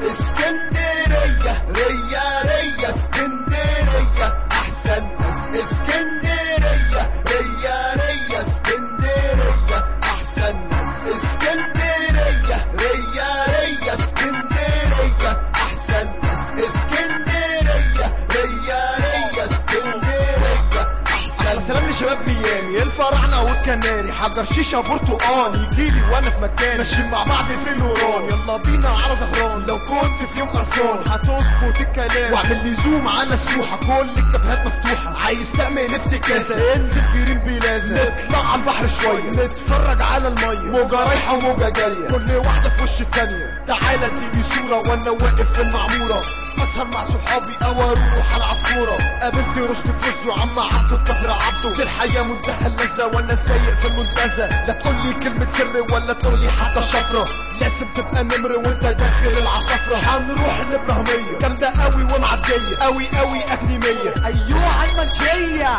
اسكندرية ريا ريا اسكندرية احسن ناس اسكندرية ريا ريا اسكندرية احسن ناس اسكندرية ريا ريا اسكندرية احسن ناس اسكندرية ريا ريا اسكندرية احسن على سلام لشباب ميامي الفراعنة والكناري حجر شيشة برتقال يجيلي وانا في مكاني ماشيين مع بعض في الوران يلا بينا على زهران لو كنت في يوم قرفان هتظبط الكلام واعمل لي زوم على سموحة كل الكافيهات مفتوحة عايز تعمل افتكاسة انزل جرين بلازا نطلع على البحر شوية نتفرج على المية موجة رايحة وموجة جاية كل واحدة في وش التانية تعالى اديني صورة وانا واقف في المعمورة اسهر مع صحابي او اروح العب كورة قابلت رشد فوزي وعم عبده في ظهر عبده في الحياة منتهى اللذة وانا سايق في المنتزه لا تقول لي كلمة سر ولا تقول لي حتى شفرة لازم تبقى نمر وانت داخل العصفرة هنروح الابراهيمية جامدة قوي ومعدية قوي قوي اكاديمية ايوه على المنشية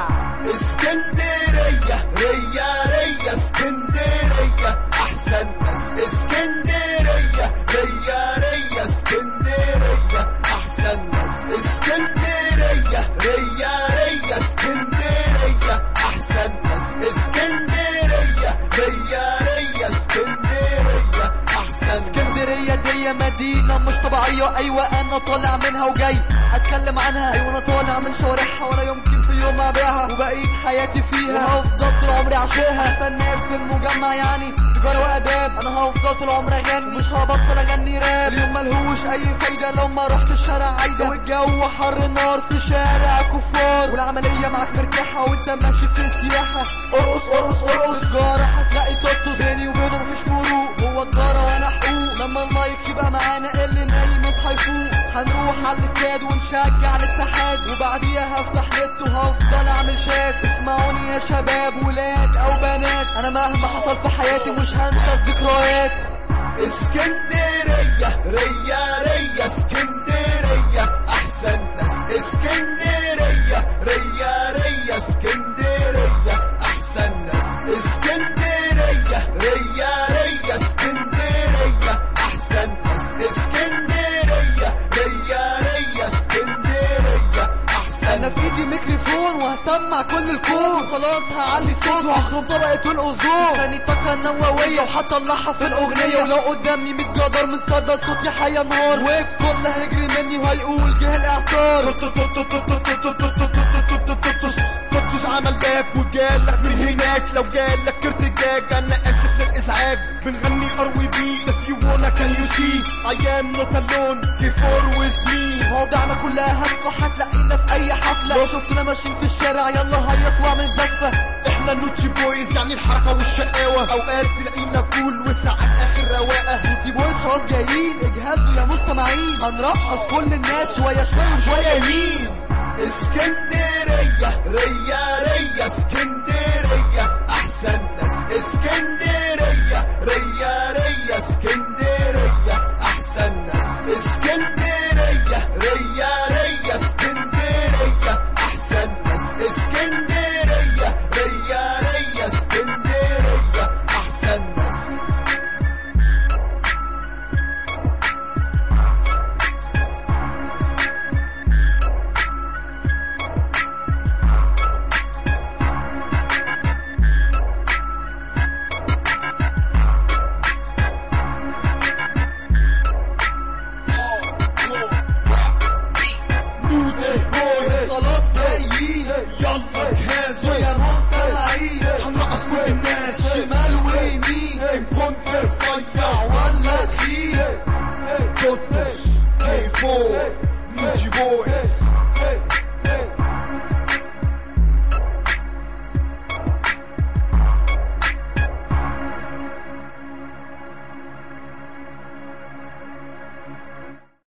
اسكندرية ريا ريا اسكندرية احسن ناس اسكندرية ريا ريا اسكندرية احسن ناس اسكندرية ريا ريا اسكندرية احسن ناس اسكندرية ريا ريا اسكندرية احسن ناس اسكندرية دي مدينة مش طبيعية ايوه انا طالع منها وجاي اتكلم عنها ايوه انا طالع من شوارعها ولا يمكن في يوم ابيعها وبقيت حياتي فيها وهفضل طول عمري عاشقها احسن ناس في المجمع يعني تجارة واداب انا هفضل طول عمري اغني مش هبطل اغني راب اليوم ملهوش اي فايدة لو ما رحت الشارع عايدة والجو حر نار في شارع كفار والعملية معاك مرتاحة وانت ماشي في سياحة ارقص ارقص ارقص تجارة هتلاقي توتوس بيني وبينه مفيش فروق هو تجارة وانا حقوق لما المايك يبقى معانا اللي نايم يصحى يفوق هنروح على الاستاد ونشجع الاتحاد وبعديها هفتح نت وهفضل اعمل شات اسمعوني يا شباب ولاد او بنات انا مهما حصل في حياتي مش هنسى الذكريات اسكندرية ريا ريا اسكندرية احسن ناس اسكندرية ريا ريا اسكندرية احسن ناس اسكندرية ريا ريا اسكندرية احسن ناس اسكندرية ريا ريا اسكندرية احسن انا في ايدي ميكروفون وهسمع كل الكون خلاص هعلي صوت وهخرم طبقة الاوزون ثاني طاقة نووية وهطلعها في الاغنية ولو قدامي 100 جدار من صدى صوتي هينهار والكل هيجري مني وهيقول جه الاعصار توتوس عمل باك وجالك من هناك لو جالك ارتجاج انا اسف للازعاج بنغني ار وي بي if you wanna can you see I am not alone before with me مواضيعنا كلها هادفة هتلاقينا في اي حفلة لو شفتنا ماشيين في الشارع يلا هيص واعمل زفة احنا نوتشي بويز يعني الحركة والشقاوة اوقات تلاقينا كول وساعات اخر رواقة بوتي بويز خلاص جايين اجهزوا يا مستمعين هنرقص كل الناس شوية شوية وشوية يمين اسكندرية ريا ريا اسكندرية احسن ناس اسكندرية ريا ريا اسكندرية احسن ناس اسكندرية ريا ريا اسكندرية احسن ناس اسكندرية ريا ريا اسكندرية احسن ناس نوتشي بويز خلاص جايين يلا جهازوا ويا